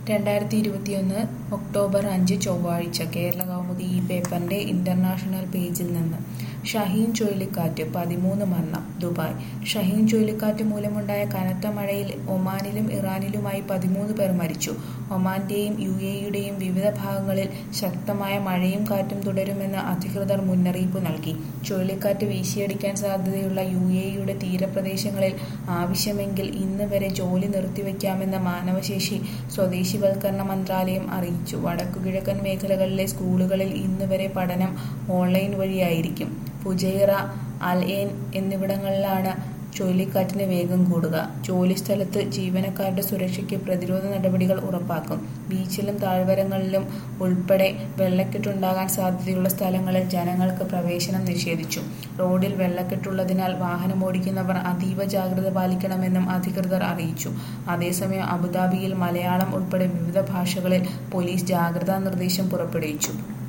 രണ്ടായിരത്തി ഇരുപത്തിയൊന്ന് ഒക്ടോബർ അഞ്ച് ചൊവ്വാഴ്ച കേരള കൗമുദി ഈ പേപ്പറിന്റെ ഇന്റർനാഷണൽ പേജിൽ നിന്ന് ഷഹീൻ ചുഴലിക്കാറ്റ് പതിമൂന്ന് മരണം ദുബായ് ഷഹീൻ ചുഴലിക്കാറ്റ് മൂലമുണ്ടായ കനത്ത മഴയിൽ ഒമാനിലും ഇറാനിലുമായി പതിമൂന്ന് പേർ മരിച്ചു ഒമാന്റെയും യു എയുടെയും വിവിധ ഭാഗങ്ങളിൽ ശക്തമായ മഴയും കാറ്റും തുടരുമെന്ന് അധികൃതർ മുന്നറിയിപ്പ് നൽകി ചുഴലിക്കാറ്റ് വീശിയടിക്കാൻ സാധ്യതയുള്ള യു എയുടെ തീരപ്രദേശങ്ങളിൽ ആവശ്യമെങ്കിൽ ഇന്ന് വരെ ജോലി നിർത്തിവെക്കാമെന്ന് മാനവശേഷി സ്വദേശിവൽക്കരണ മന്ത്രാലയം അറിയിച്ചു വടക്കുകിഴക്കൻ മേഖലകളിലെ സ്കൂളുകളിൽ ഇന്ന് വരെ പഠനം ഓൺലൈൻ വഴിയായിരിക്കും ഫുജൈറ അൽ ഏൻ എന്നിവിടങ്ങളിലാണ് ചുഴലിക്കാറ്റിന് വേഗം കൂടുക ജോലിസ്ഥലത്ത് ജീവനക്കാരുടെ സുരക്ഷയ്ക്ക് പ്രതിരോധ നടപടികൾ ഉറപ്പാക്കും ബീച്ചിലും താഴ്വരങ്ങളിലും ഉൾപ്പെടെ വെള്ളക്കെട്ടുണ്ടാകാൻ സാധ്യതയുള്ള സ്ഥലങ്ങളിൽ ജനങ്ങൾക്ക് പ്രവേശനം നിഷേധിച്ചു റോഡിൽ വെള്ളക്കെട്ടുള്ളതിനാൽ വാഹനമോടിക്കുന്നവർ അതീവ ജാഗ്രത പാലിക്കണമെന്നും അധികൃതർ അറിയിച്ചു അതേസമയം അബുദാബിയിൽ മലയാളം ഉൾപ്പെടെ വിവിധ ഭാഷകളിൽ പോലീസ് ജാഗ്രതാ നിർദ്ദേശം പുറപ്പെടുവിച്ചു